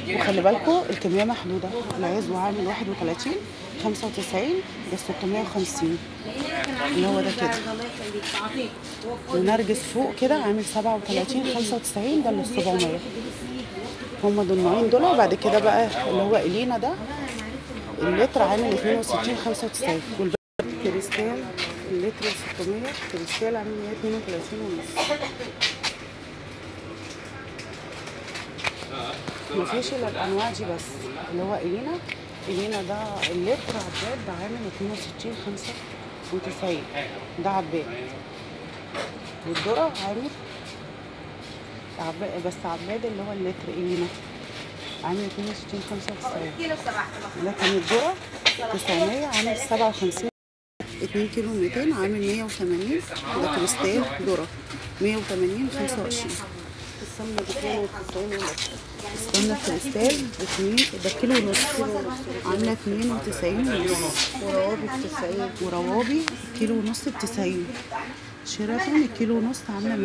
وخلي بالكم الكميه محدوده العزو عامل 31 95 ده 650 اللي هو ده كده ونرجس فوق كده عامل 37 95 ده اللي 700 هما دول النوعين دول وبعد كده بقى اللي هو الينا ده اللتر عامل 62 95 والباقي كريستال اللتر 600 كريستال عامل 132 ونص مفيش الا الانواع دي بس اللي هو الينا الينا ده اللتر عباد ده عامل 62 95 ده عباد والذرة عامل عباد بس عباد اللي هو اللتر الينا عامل 62 95 لكن الذرة 900 عامل 57 2 كيلو 200 عامل 180 ده كريستال ذرة 180 25 السمنة ب 92 ونص السمنة كريستال ب 2 ده كيلو ونص عاملة 92 ونص وروابي ب 90 وروابي كيلو ونص ب 90 شيراتون الكيلو ونص عاملة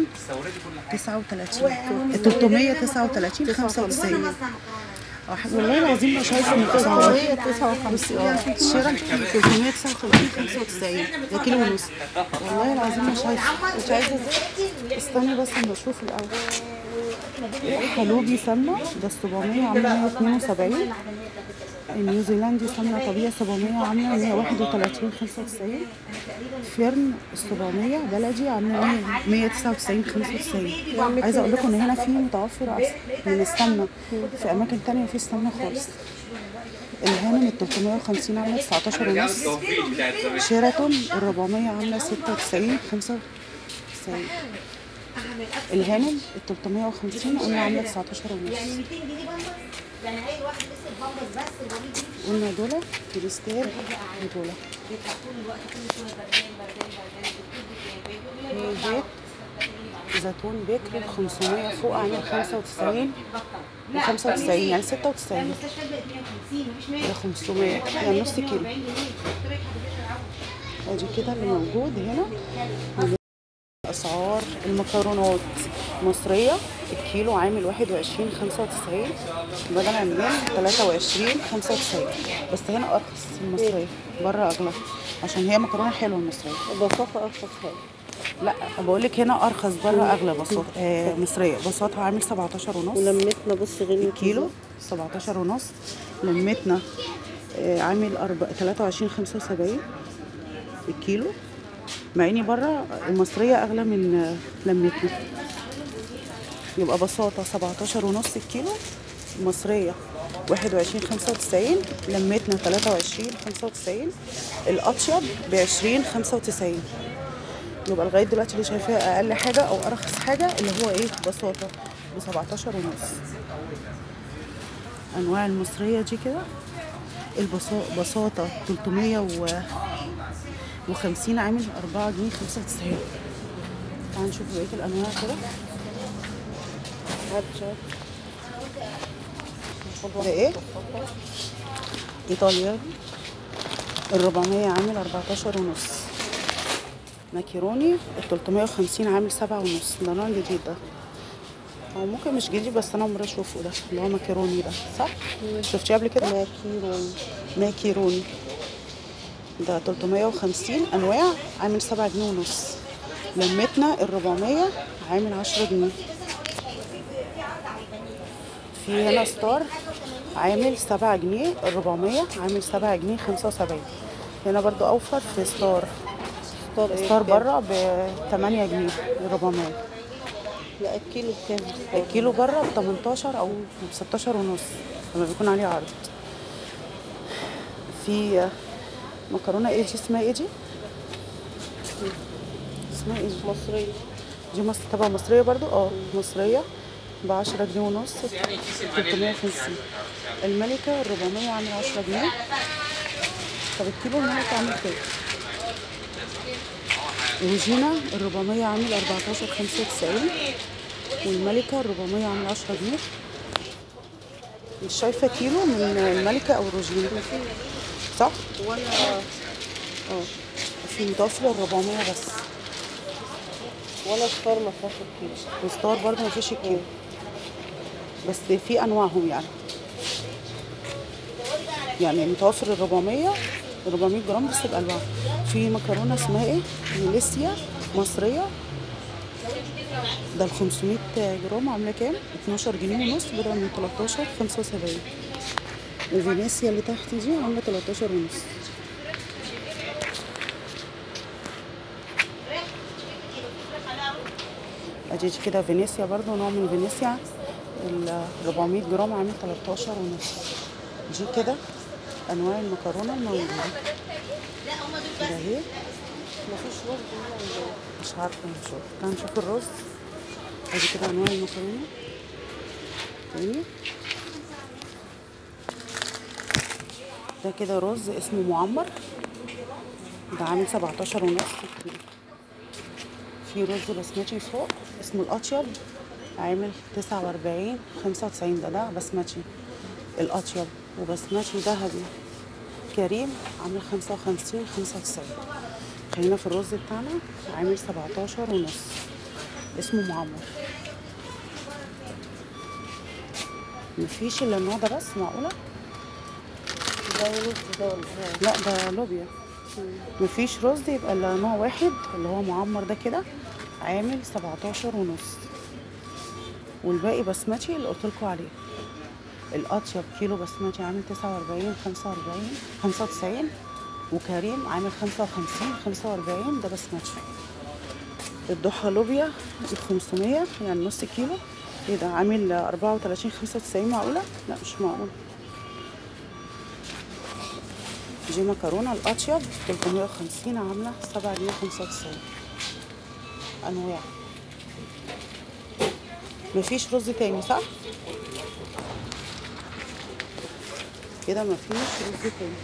239 339 95 اه والله العظيم ما شايفه من الاسعار 359 الشيرة 359 95 ده كيلو ونص والله العظيم ما شايفه مش عايزه ازاي استني بس اما اشوف الاول حلوبي سمنه ده 700 عامله 172 النيوزيلندي سمنه طبيعي 700 عامله 131 95 فرن 700 بلدي عامله 199 95 عايزه اقول لكم ان هنا في متوفر احسن من السمنه في اماكن تانية مفيش سمنه خالص الهانم ال 350 عامله 19 ونص شيراتون ال 400 عامله 96 95 الهانم ال 350 قلنا عامله 19 ونص يعني اي واحد لسه بامبس بس الوليد دي قلنا دول كريستال ودول بيبقى طول الوقت كل شويه بردان بردان بردان بتدي زيت زيتون بكر 500 فوق عامل 95 و 95 يعني 96 المستشفى بقت 150 مفيش 100 ده 500 يعني نص كيلو ادي كده اللي موجود هنا اسعار المكرونات مصرية الكيلو عامل 21 95 بدل عمال 23 95 بس هنا ارخص المصرية بره اغلى عشان هي مكرونة حلوة المصرية بساطة أرخص حاجة لا بقول لك هنا ارخص بره اغلى بساط آه مصريه بساطها عامل 17 ونص ولمتنا بص غلي كيلو 17 ونص لمتنا آه عامل أرب- 23 75 الكيلو مع اني بره المصريه اغلى من آه، لمتنا يبقى بساطه 17 ونص الكيلو المصريه 21 95 لمتنا 23 95 الاطيب ب 20 95 يبقى لغايه دلوقتي اللي شايفاه اقل حاجه او ارخص حاجه اللي هو ايه بساطه ب 17 ونص انواع المصريه دي كده البساطه بساطه 350 عامل 4 جنيه 95 تعالوا نشوف بقيه الانواع كده ده ايه ايطاليا ال 400 عامل 14 ونص ماكيروني ال 350 عامل سبعة ونص ده نوع جديد ده هو ممكن مش جديد بس انا مرة اشوفه ده اللي هو ماكيروني ده صح؟ شفتيه قبل كده؟ ماكيرون ماكيروني ده 350 انواع عامل سبعة جنيه ونص لمتنا ال 400 عامل 10 جنيه في هنا ستار عامل سبعة جنيه ال 400 عامل سبعة جنيه 75 هنا برضو اوفر في ستار ستار ايه ستار بكام؟ بره ب 8 جنيه ال 400 لا الكيلو بكام الكيلو بره ب 18 او ب 16 ونص لما بيكون عليه عرض في مكرونه ايه دي اسمها ايه دي؟ اسمها ايه دي؟ مصرية دي مصر تبع مصريه برضو اه مصريه ب 10 جنيه ونص 350 الملكه ال 400 عامل 10 جنيه طب الكيلو الملكه عامل كام؟ روجينا ال 400 عامل 14 95 والملكة ال 400 عامل 10 جنيه مش شايفة كيلو من الملكة أو روجينا صح؟ ولا اه في متوفر ال 400 بس ولا ستار ما فيهاش الكيلو وستار برضه مفيش الكيلو بس في انواعهم يعني يعني متوفر ال 400 400 جرام بس بانواع في مكرونه اسمها ايه ميليسيا مصريه ده ال 500 جرام عامله كام 12 جنيه ونص بدل من 13 75 الفينيسيا اللي تحت دي عامله 13 ونص ادي دي كده فينيسيا برضو نوع من فينيسيا ال 400 جرام عامل 13 ونص دي كده انواع المكرونه الموجوده كده اهي مفيش رز هنا ولا إيه؟ مش عارفه نشوف تعال نشوف الرز ادي كده انواع المكرونه تاني ده كده رز اسمه معمر ده عامل 17 ونص في رز بسمتي فوق اسمه الأطيب عامل 49 95 ده ده بسمتي الأطيب وبسمتي ذهبي كريم عامل 55 95 خلينا في الرز بتاعنا عامل 17 ونص اسمه معمر مفيش الا النوع ده بس معقوله ده رز ده ولا إيه؟ لا ده لوبيا مفيش رز يبقى الا نوع واحد اللي هو معمر ده كده عامل 17 ونص والباقي بسمتي اللي قلت لكم عليه الاطيب كيلو بسمتي عامل 49 45 95 وكريم عامل 55 45 ده بسمتي الضحى لوبيا ال 500 يعني نص كيلو ايه ده عامل 34 95 معقوله لا مش معقوله دي مكرونه الاطيب 350 عامله 7 جنيه 95 انواع مفيش رز تاني صح كده مفيش رز تاني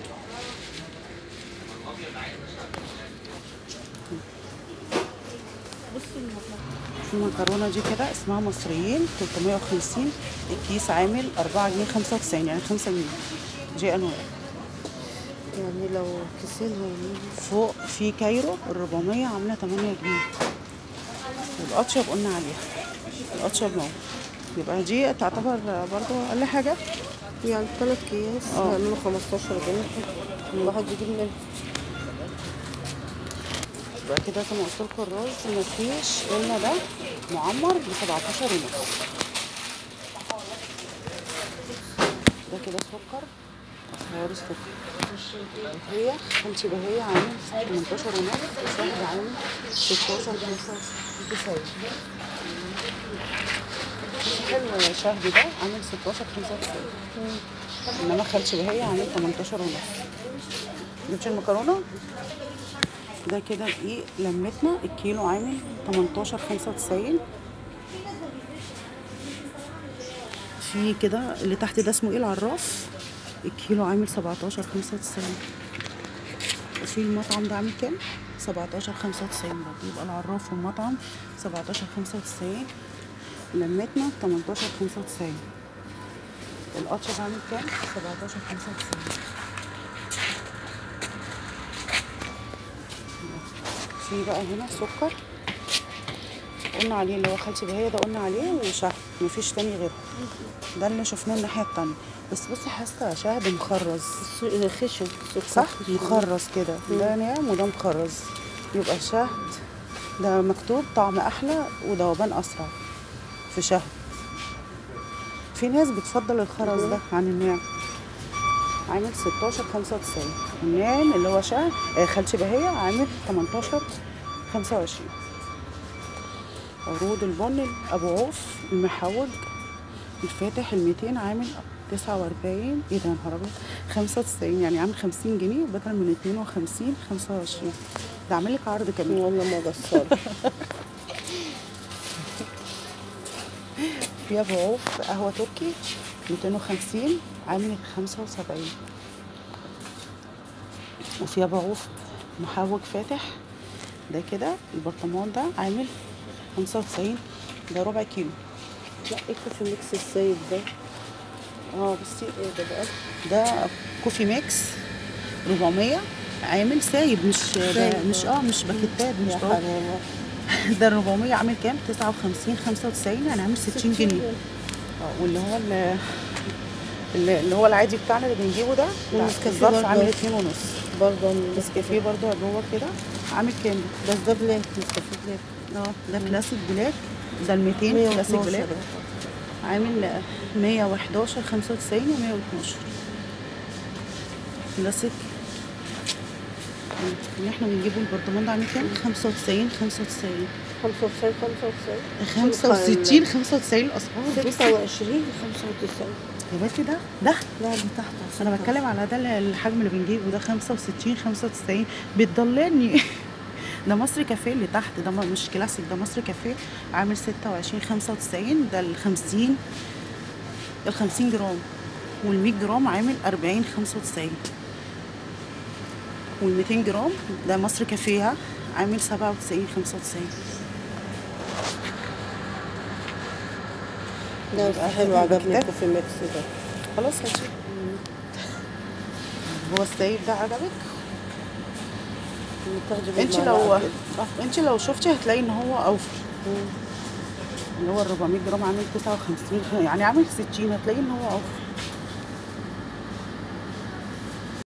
في مكرونه دي كده اسمها مصريين 350 الكيس عامل 4 جنيه 95 يعني 5 جنيه دي انواع يعني لو كيسين هيعملوا فوق في كايرو ال 400 عامله 8 جنيه والاطيب قلنا عليها الاطيب موجود يبقى دي تعتبر برضو اقل حاجه يعني ثلاث أكياس اه. هيعملوا 15 جنيه الواحد يجيب منه يبقى كده زي ما قلت لكم الرز مفيش الا ده معمر ب 17 ونص ده كده سكر خيار السكر هي خالتي بهية عامل 18 ونص وشهد عامل 16 95 حلو يا شهد ده عامل 16 95 انما خالتي بهية عامل 18 ونص جبتي المكرونه ده كده دقيق لمتنا الكيلو عامل 18 95 في كده اللي تحت ده اسمه ايه العراف الكيلو عامل 17 95 وفي المطعم ده عامل كام 17 95 برضه يبقى العراف والمطعم 17 95 لمتنا 18 95 القطش عامل كام 17 95 في بقى هنا سكر قلنا عليه اللي هو خالتي بهية ده قلنا عليه وشهد مفيش تاني غيره ده اللي شفناه الناحية التانية بس بصي حاسة شهد مخرز الس- خشن سكر صح خشن. مخرز كده ده ناعم وده مخرز يبقى شهد ده مكتوب طعم احلى وذوبان اسرع في شهد في ناس بتفضل الخرز ده عن الناعم عامل 16 95 الناعم اللي هو شهد آه، خالتي بهية عامل 18 25 عروض البن ابو عوف المحوج الفاتح ال 200 عامل 49 ايه ده يا نهار ابيض 95 يعني عامل 50 جنيه بدل من 52 25 ده عامل لك عرض كمان والله ما قصر في ابو عوف قهوه تركي 250 عامل 75 وفي ابو عوف محوج فاتح ده كده البرطمان ده عامل 95 ده ربع كيلو لا ايه كوفي ميكس السيد ده اه بصي ايه ده بقى ده كوفي ميكس 400 عامل سايب مش سايب، مش اه مش باكيتات مش يا طبق. حرام ده 400 عامل كام 59 95 يعني عامل 60 جنيه اه واللي هو ال- اللي اللي هو العادي بتاعنا اللي بنجيبه ده لا، والنسكافيه الظرف برضه. عامل اتنين ونص برضه نسكافيه برضه جوه كده عامل كام؟ بس ده بلاك نسكافيه بلاك اه ده كلاسيك بلاك ده ال 200 كلاسيك 112 بلاك عامل 111 95 و 112 كلاسيك اللي احنا بنجيبه البرطمان ده عامل كام؟ 95 95 95 95 65 95 الاسعار بصي 26 95 يا بنتي ده ده لا اللي تحت انا بتكلم على ده الحجم اللي بنجيبه ده 65 95 بتضللني ده مصر كافيه اللي تحت ده م- مش كلاسيك ده مصر كافيه عامل 26 95 ده ال 50 ال 50 جرام وال 100 جرام عامل 40 95 وال 200 جرام ده مصر كافيه عامل 97 95 ده يبقى حلو عجبني كده. الكوفي ميكس ده خلاص هاتي هو السايب ده عجبك؟ تاخدي انت بالمعلقة لو كده. آه، انت لو شفتي هتلاقي ان هو اوفر مم. اللي هو ال 400 جرام عامل 59 يعني عامل 60 هتلاقي ان هو اوفر